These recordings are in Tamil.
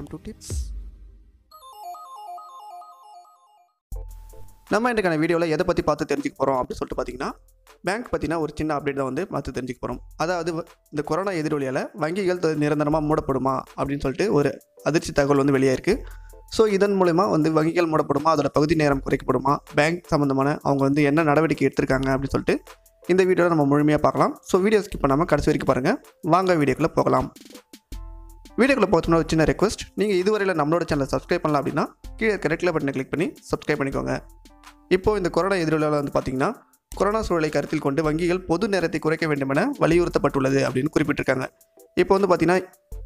time to tips நம்ம இன்றைக்கான வீடியோவில் எதை பற்றி பார்த்து தெரிஞ்சுக்க போகிறோம் அப்படின்னு சொல்லிட்டு பார்த்தீங்கன்னா பேங்க் பற்றின ஒரு சின்ன அப்டேட் தான் வந்து பார்த்து தெரிஞ்சுக்க போகிறோம் அதாவது வ- இந்த கொரோனா எதிரொலியால் வங்கிகள் த- நிரந்தரமாக மூடப்படுமா அப்படின்னு சொல்லிட்டு ஒரு அதிர்ச்சி தகவல் வந்து வெளியே இருக்குது ஸோ இதன் மூலயமா வந்து வங்கிகள் மூடப்படுமா அதோட பகுதி நேரம் குறைக்கப்படுமா பேங்க் சம்மந்தமான அவங்க வந்து என்ன நடவடிக்கை எடுத்திருக்காங்க அப்படின்னு சொல்லிட்டு இந்த வீடியோவில் நம்ம முழுமையாக பார்க்கலாம் ஸோ வீடியோ ஸ்கிப் பண்ணாமல் கடைசி வரைக்கும் பாருங்கள் வாங்க வீடியோக்குள்ளே போகலாம் வீடியோக்குள்ளே போகிறதுனா ஒரு சின்ன ரெக்வஸ்ட் நீங்கள் இதுவரையில் நம்மளோட சேனலை சப்ஸ்கிரைப் பண்ணலாம் அப்படின்னா கீழே இருக்க ரெட் கலர் பட்டனை கிளிக் பண்ணி சப்ஸ்கிரைப் பண்ணிக்கோங்க இப்போது இந்த கொரோனா எதிரொலியால் வந்து பார்த்தீங்கன்னா கொரோனா சூழலை கருத்தில் கொண்டு வங்கிகள் பொது நேரத்தை குறைக்க வேண்டும் என வலியுறுத்தப்பட்டுள்ளது அப்படின்னு குறிப்பிட்டிருக்காங்க இப்போ வந்து பார்த்தீங்கன்னா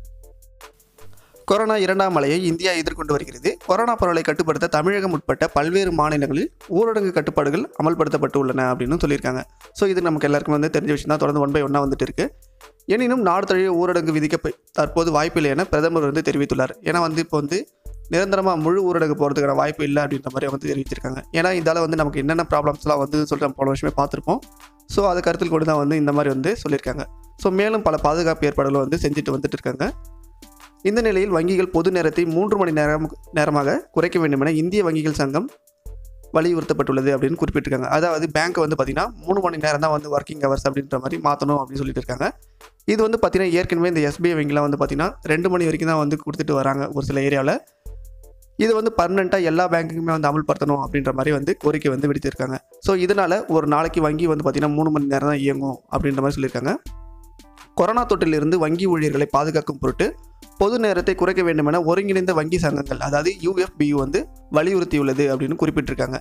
கொரோனா இரண்டாம் அலையை இந்தியா எதிர்கொண்டு வருகிறது கொரோனா பரவலை கட்டுப்படுத்த தமிழகம் உட்பட்ட பல்வேறு மாநிலங்களில் ஊரடங்கு கட்டுப்பாடுகள் அமல்படுத்தப்பட்டு உள்ளன அப்படின்னு சொல்லியிருக்காங்க ஸோ இது நமக்கு எல்லாருக்கும் வந்து தெரிஞ்ச விஷயம் தான் தொடர்ந்து ஒன் பை ஒன்னாக வந்துட்டு இருக்கு எனினும் நாடு தழுவிய ஊரடங்கு விதிக்க ப- தற்போது வாய்ப்பில்லை என பிரதமர் வந்து தெரிவித்துள்ளார் ஏன்னா வந்து இப்போ வந்து நிரந்தரமாக முழு ஊரடங்கு போகிறதுக்கான வாய்ப்பு இல்லை அப்படின்ற மாதிரி வந்து தெரிவிச்சிருக்காங்க ஏன்னா இதால் வந்து நமக்கு என்னென்ன ப்ராப்ளம்ஸ்லாம் வந்து சொல்லிட்டு நம்ம போன வருஷமே பார்த்துருப்போம் ஸோ அதை கருத்தில் கொண்டு தான் வந்து இந்த மாதிரி வந்து சொல்லியிருக்காங்க ஸோ மேலும் பல பாதுகாப்பு ஏற்பாடுகளை வந்து செஞ்சுட்டு வந்துட்டு இருக்காங்க இந்த நிலையில் வங்கிகள் பொது நேரத்தை மூன்று மணி நேரம் நேரமாக குறைக்க வேண்டும் என இந்திய வங்கிகள் சங்கம் வலியுறுத்தப்பட்டுள்ளது அப்படின்னு குறிப்பிட்டிருக்காங்க அதாவது பேங்க் வந்து பார்த்திங்கன்னா மூணு மணி நேரம் தான் வந்து ஒர்க்கிங் ஹவர்ஸ் அப்படின்ற மாதிரி மாற்றணும் அப்படின்னு சொல்லிட்டு இருக்காங்க இது வந்து பார்த்திங்கன்னா ஏற்கனவே இந்த எஸ்பிஐ வங்கிலாம் வந்து பார்த்திங்கன்னா ரெண்டு மணி வரைக்கும் தான் வந்து கொடுத்துட்டு வராங்க ஒரு சில ஏரியாவில் இது வந்து பர்மனெண்ட்டாக எல்லா பேங்க்குமே வந்து அமல்படுத்தணும் அப்படின்ற மாதிரி வந்து கோரிக்கை வந்து விடுத்திருக்காங்க ஸோ இதனால் ஒரு நாளைக்கு வங்கி வந்து பார்த்திங்கன்னா மூணு மணி நேரம் தான் இயங்கும் அப்படின்ற மாதிரி சொல்லியிருக்காங்க கொரோனா தொற்றிலிருந்து வங்கி ஊழியர்களை பாதுகாக்கும் பொருட்டு பொது நேரத்தை குறைக்க வேண்டும் என ஒருங்கிணைந்த வங்கி சங்கங்கள் அதாவது யூஎஃபியு வந்து வலியுறுத்தியுள்ளது அப்படின்னு குறிப்பிட்டிருக்காங்க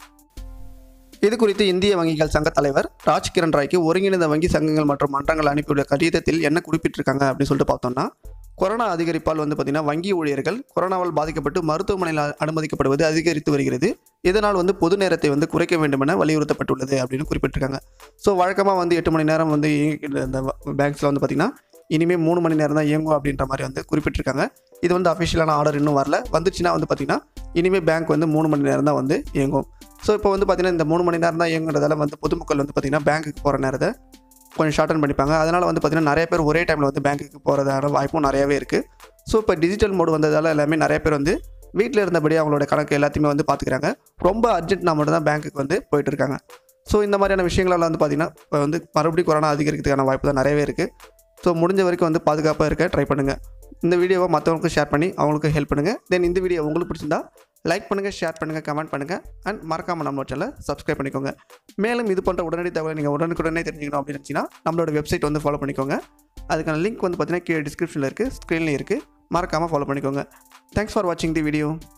இது குறித்து இந்திய வங்கிகள் சங்க தலைவர் ராஜ் கிரண் ராய்க்கு ஒருங்கிணைந்த வங்கி சங்கங்கள் மற்றும் மன்றங்கள் அனுப்பியுள்ள கடிதத்தில் என்ன குறிப்பிட்டிருக்காங்க அப்படின்னு சொல்லிட்டு பார்த்தோம்னா கொரோனா அதிகரிப்பால் வந்து பார்த்திங்கன்னா வங்கி ஊழியர்கள் கொரோனாவால் பாதிக்கப்பட்டு மருத்துவமனையில் அ- அனுமதிக்கப்படுவது அதிகரித்து வருகிறது இதனால் வந்து பொது நேரத்தை வந்து குறைக்க வேண்டும் என வலியுறுத்தப்பட்டுள்ளது அப்படின்னு குறிப்பிட்டிருக்காங்க ஸோ வழக்கமாக வந்து எட்டு மணி நேரம் வந்து இயங்கிட்டு இருந்த பேங்க்ஸில் வந்து பார்த்திங்கன்னா இனிமேல் மூணு மணி நேரம் தான் இயங்கும் அப்படின்ற மாதிரி வந்து குறிப்பிட்டிருக்காங்க இது வந்து அஃபிஷியலான ஆர்டர் இன்னும் வரல வந்துச்சுன்னா வந்து பார்த்திங்கன்னா இனிமேல் பேங்க் வந்து மூணு மணி நேரம் தான் வந்து இயங்கும் ஸோ இப்போ வந்து பார்த்திங்கன்னா இந்த மூணு மணி நேரம் தான் இயங்குறதால வந்து பொதுமக்கள் வந்து பார்த்திங்கன்னா பேங்க்குக்கு போகிற நேரத்தை கொஞ்சம் ஷார்டன் பண்ணிப்பாங்க அதனால் வந்து பார்த்திங்கன்னா நிறைய பேர் ஒரே டைமில் வந்து பேங்க்குக்கு போகிறதான வாய்ப்பும் நிறையவே இருக்குது ஸோ இப்போ டிஜிட்டல் மோடு வந்ததால் எல்லாமே நிறைய பேர் வந்து வீட்டில் இருந்தபடி அவங்களோட கணக்கு எல்லாத்தையுமே வந்து பார்த்துக்கிறாங்க ரொம்ப அர்ஜென்ட்னா மட்டும் தான் பேங்க்குக்கு வந்து போயிட்டு இருக்காங்க ஸோ இந்த மாதிரியான விஷயங்களெல்லாம் வந்து பார்த்திங்கன்னா இப்போ வந்து மறுபடியும் கொரோனா அதிகரிக்கிறதுக்கான வாய்ப்பு தான் நிறையவே இருக்குது ஸோ முடிஞ்ச வரைக்கும் வந்து பாதுகாப்பாக இருக்க ட்ரை பண்ணுங்கள் இந்த வீடியோவை மற்றவங்களுக்கும் ஷேர் பண்ணி அவங்களுக்கும் ஹெல்ப் பண்ணுங்கள் தென் இந்த வீடியோ உங்களுக்கு பிடிச்சிருந்தா லைக் பண்ணுங்கள் ஷேர் பண்ணுங்கள் கமெண்ட் பண்ணுங்கள் அண்ட் மறக்காமல் நம்ம சேனலை சப்ஸ்கிரைப் பண்ணிக்கோங்க மேலும் இது போன்ற உடனடி தகவலை நீங்கள் உடனுக்குடனே தெரிஞ்சுக்கணும் அப்படின்னு நினச்சிங்கன்னா நம்மளோட வெப்சைட் வந்து ஃபாலோ பண்ணிக்கோங்க அதுக்கான லிங்க் வந்து பார்த்தீங்கன்னா கீழே டிஸ்கிரிப்ஷனில் இருக்குது ஸ்க்ரீன்லேயும் இருக்குது மறக்காமல் ஃபாலோ பண்ணிக்கோங்க தேங்க்ஸ் ஃபார் வாட்சிங் தி வீடியோ